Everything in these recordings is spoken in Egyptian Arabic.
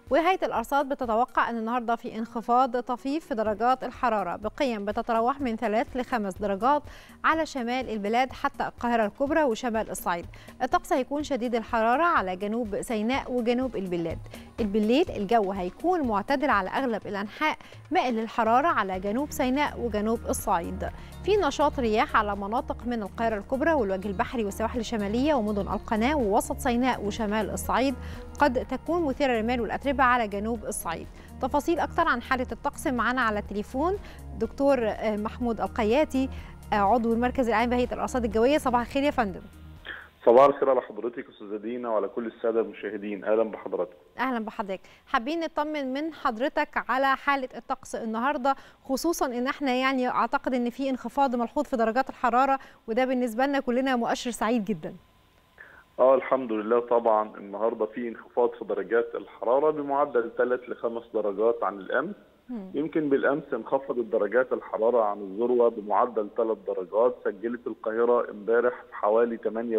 وهيئة الأرصاد بتتوقع أن النهاردة في انخفاض طفيف في درجات الحرارة بقيم بتتراوح من 3 ل 5 درجات على شمال البلاد حتى القاهرة الكبرى وشمال الصعيد الطقس هيكون شديد الحرارة على جنوب سيناء وجنوب البلاد بالليل الجو هيكون معتدل على أغلب الأنحاء مائل للحرارة على جنوب سيناء وجنوب الصعيد في نشاط رياح على مناطق من القاهرة الكبرى والوجه البحري والسواحل الشمالية ومدن القناة ووسط سيناء وشمال الصعيد قد تكون مثيرة للرمال والأتربة على جنوب الصعيد تفاصيل أكثر عن حالة الطقس معنا على التليفون دكتور محمود القياتي عضو المركز العام بهيئة الأرصاد الجوية صباح الخير يا فندم صباح الخير على حضرتك استاذه دينا وعلى كل الساده المشاهدين اهلا بحضراتكم اهلا بحضرتك حابين نطمن من حضرتك على حاله الطقس النهارده خصوصا ان احنا يعني اعتقد ان في انخفاض ملحوظ في درجات الحراره وده بالنسبه لنا كلنا مؤشر سعيد جدا اه الحمد لله طبعا النهارده في انخفاض في درجات الحراره بمعدل 3 ل 5 درجات عن الامس يمكن بالامس انخفضت درجات الحراره عن الذروه بمعدل 3 درجات سجلت القاهره امبارح حوالي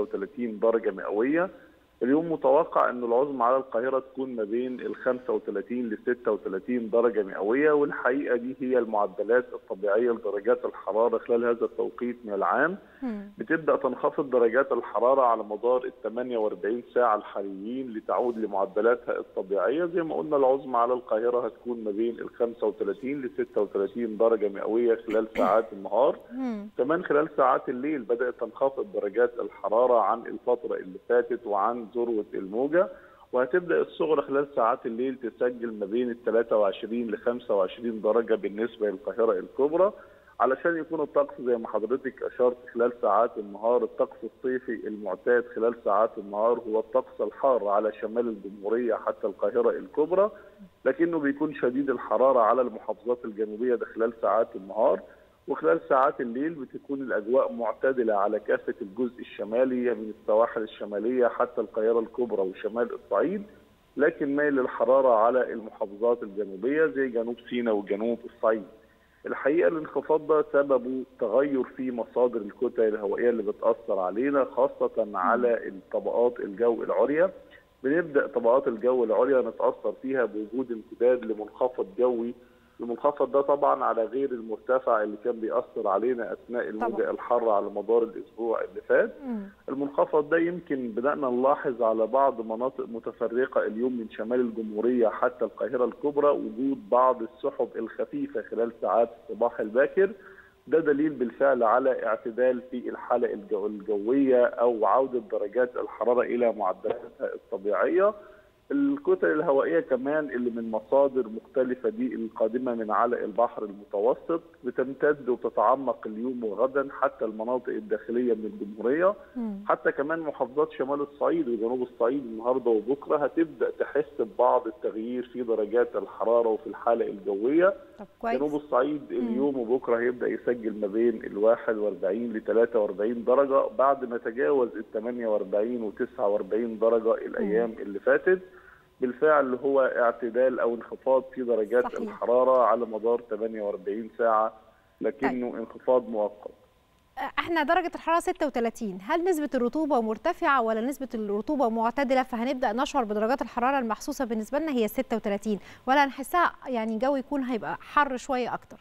38 درجه مئويه اليوم متوقع ان العظمى على القاهره تكون ما بين ال 35 ل 36 درجه مئويه والحقيقه دي هي المعدلات الطبيعيه لدرجات الحراره خلال هذا التوقيت من العام بتبدا تنخفض درجات الحراره على مدار ال 48 ساعه الحاليين لتعود لمعدلاتها الطبيعيه زي ما قلنا العظمى على القاهره هتكون ما بين ال 35 ل 36 درجه مئويه خلال ساعات النهار كمان خلال ساعات الليل بدات تنخفض درجات الحراره عن الفتره اللي فاتت وعن ذروه الموجه وهتبدا الصغرى خلال ساعات الليل تسجل ما بين ال 23 ل 25 درجه بالنسبه للقاهره الكبرى علشان يكون الطقس زي ما حضرتك اشرت خلال ساعات النهار الطقس الصيفي المعتاد خلال ساعات النهار هو الطقس الحار على شمال الجمهوريه حتى القاهره الكبرى لكنه بيكون شديد الحراره على المحافظات الجنوبيه ده خلال ساعات النهار وخلال ساعات الليل بتكون الاجواء معتدله على كافه الجزء الشمالي من السواحل الشماليه حتى القاهره الكبرى وشمال الصعيد لكن ميل الحراره على المحافظات الجنوبيه زي جنوب سيناء وجنوب الصعيد. الحقيقه الانخفاض ده سببه تغير في مصادر الكتل الهوائيه اللي بتاثر علينا خاصه على الطبقات الجو العليا. بنبدا طبقات الجو العليا نتاثر فيها بوجود امتداد لمنخفض جوي المنخفض ده طبعا على غير المرتفع اللي كان بيأثر علينا اثناء الموجه الحاره على مدار الاسبوع اللي فات. مم. المنخفض ده يمكن بدانا نلاحظ على بعض مناطق متفرقه اليوم من شمال الجمهوريه حتى القاهره الكبرى وجود بعض السحب الخفيفه خلال ساعات الصباح الباكر. ده دليل بالفعل على اعتدال في الحاله الجو الجويه او عوده درجات الحراره الى معدلاتها الطبيعيه. الكتل الهوائيه كمان اللي من مصادر مختلفه دي القادمه من على البحر المتوسط بتمتد وتتعمق اليوم وغدا حتى المناطق الداخليه من الجمهوريه مم. حتى كمان محافظات شمال الصعيد وجنوب الصعيد النهارده وبكره هتبدا تحس ببعض التغيير في درجات الحراره وفي الحاله الجويه جنوب الصعيد اليوم وبكره هيبدا يسجل ما بين ال 41 ل 43 درجه بعد ما تجاوز ال 48 و 49 درجه الايام مم. اللي فاتت بالفعل هو اعتدال او انخفاض في درجات صحيح. الحراره على مدار 48 ساعه لكنه طيب. انخفاض مؤقت. احنا درجه الحراره 36 هل نسبه الرطوبه مرتفعه ولا نسبه الرطوبه معتدله فهنبدا نشعر بدرجات الحراره المحسوسه بالنسبه لنا هي 36 ولا هنحسها يعني الجو يكون هيبقى حر شويه اكتر؟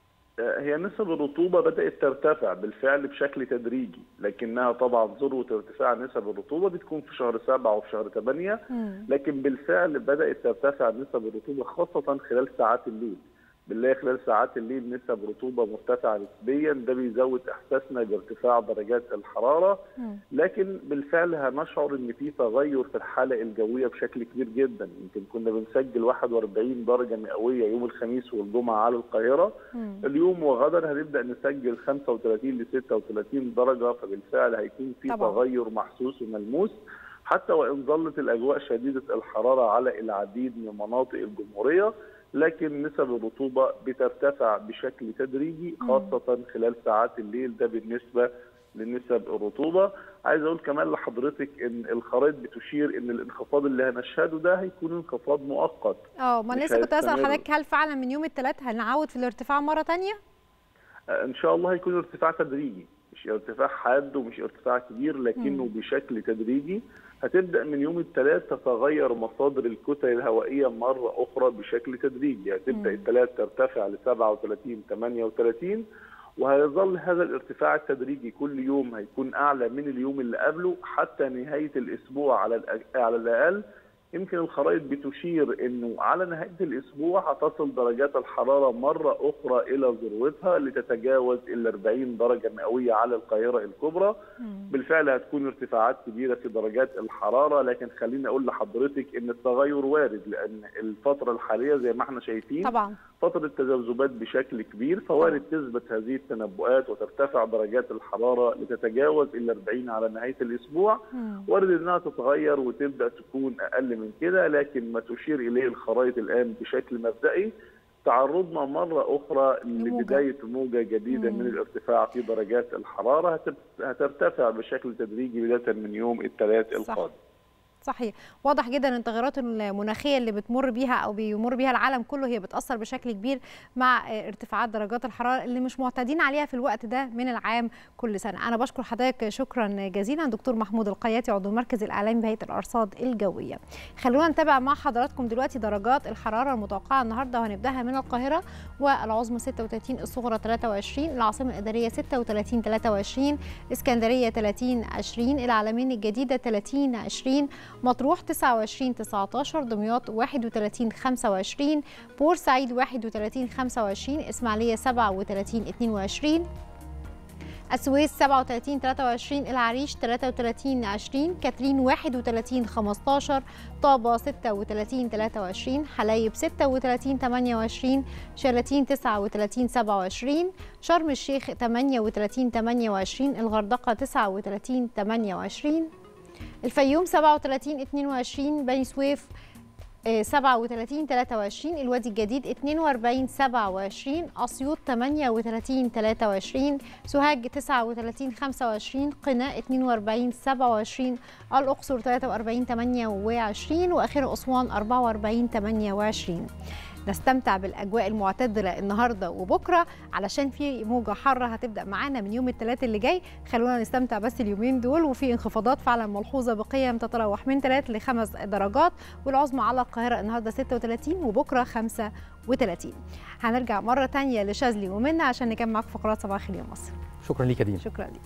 هي نسب الرطوبة بدأت ترتفع بالفعل بشكل تدريجي لكنها طبعا ذروة ارتفاع نسب الرطوبة بتكون في شهر سبعة وفي شهر ثمانية لكن بالفعل بدأت ترتفع نسب الرطوبة خاصة خلال ساعات الليل بالله خلال ساعات الليل نسب رطوبة مرتفعة نسبيا ده بيزود إحساسنا بارتفاع درجات الحرارة لكن بالفعل هنشعر إن في تغير في الحالة الجوية بشكل كبير جدا يمكن كنا بنسجل 41 درجة مئوية يوم الخميس والجمعة على القاهرة اليوم وغدا هنبدأ نسجل 35 ل 36 درجة فبالفعل هيكون في طبعا. تغير محسوس وملموس حتى وإن ظلت الأجواء شديدة الحرارة على العديد من مناطق الجمهورية لكن نسب الرطوبة بترتفع بشكل تدريجي خاصة خلال ساعات الليل ده بالنسبة لنسب الرطوبة عايز أقول كمان لحضرتك إن الخرائط بتشير إن الانخفاض اللي هنشهده ده هيكون انخفاض مؤقت اه ما لسه كنت أسأل حضرتك هل فعلا من يوم الثلاث هنعود في الارتفاع مرة تانية؟ إن شاء الله هيكون ارتفاع تدريجي مش ارتفاع حاد ومش ارتفاع كبير لكنه م. بشكل تدريجي هتبدا من يوم الثلاث تتغير مصادر الكتل الهوائيه مره اخرى بشكل تدريجي هتبدا الثلاث ترتفع ل 37 38 وهيظل هذا الارتفاع التدريجي كل يوم هيكون اعلى من اليوم اللي قبله حتى نهايه الاسبوع على على الاقل يمكن الخرائط بتشير انه على نهايه الاسبوع هتصل درجات الحراره مره اخرى الى ذروتها لتتجاوز ال 40 درجه مئويه على القاهره الكبرى. بالفعل هتكون ارتفاعات كبيره في درجات الحراره لكن خليني اقول لحضرتك ان التغير وارد لان الفتره الحاليه زي ما احنا شايفين طبعا فتره تذبذبات بشكل كبير فوارد تثبت هذه التنبؤات وترتفع درجات الحراره لتتجاوز ال 40 على نهايه الاسبوع وارد انها تتغير وتبدا تكون اقل من كده لكن ما تشير اليه الخرائط الان بشكل مبدئي تعرضنا مرة أخرى لبداية موجة جديدة مم. من الارتفاع في درجات الحرارة هترتفع بشكل تدريجي بداية من يوم الثلاث القادم صحيح واضح جدا ان التغيرات المناخيه اللي بتمر بيها او بيمر بيها العالم كله هي بتاثر بشكل كبير مع ارتفاعات درجات الحراره اللي مش معتادين عليها في الوقت ده من العام كل سنه انا بشكر حضرتك شكرا جزيلا دكتور محمود القياتي عضو المركز الاعلامي بهيئه الارصاد الجويه خلونا نتابع مع حضراتكم دلوقتي درجات الحراره المتوقعه النهارده وهنبداها من القاهره والعظمى 36 الصغرى 23 العاصمه الاداريه 36 23 اسكندريه 30 20 العلمين الجديده 30 20 مطروح 29 19 دمياط 31 25 بورسعيد 31 25 اسماعيليه 37 22 السويس 37 23 العريش 33 20 كاترين 31 15 طابة 36 23 حلايب 36 28 شلاتين 39 27 شرم الشيخ 38 28 الغردقة 39 28 الفيوم 37 22 بني سويف 37 23 الوادي الجديد 42 27 اسيوط 38 23 سوهاج 39 25 قنا 42 27 الاقصر 43 28 واخيرا اسوان 44 28 نستمتع بالاجواء المعتدله النهارده وبكره علشان في موجه حاره هتبدا معانا من يوم الثلاث اللي جاي خلونا نستمتع بس اليومين دول وفي انخفاضات فعلا ملحوظه بقيم تتراوح من 3 ل 5 درجات والعظمى على القاهره النهارده 36 وبكره 35 هنرجع مره ثانيه لشاذلي ومنى عشان نكمل معاكم فقرات صباح الخير يا مصر شكرا ليك يا دينا شكرا ليك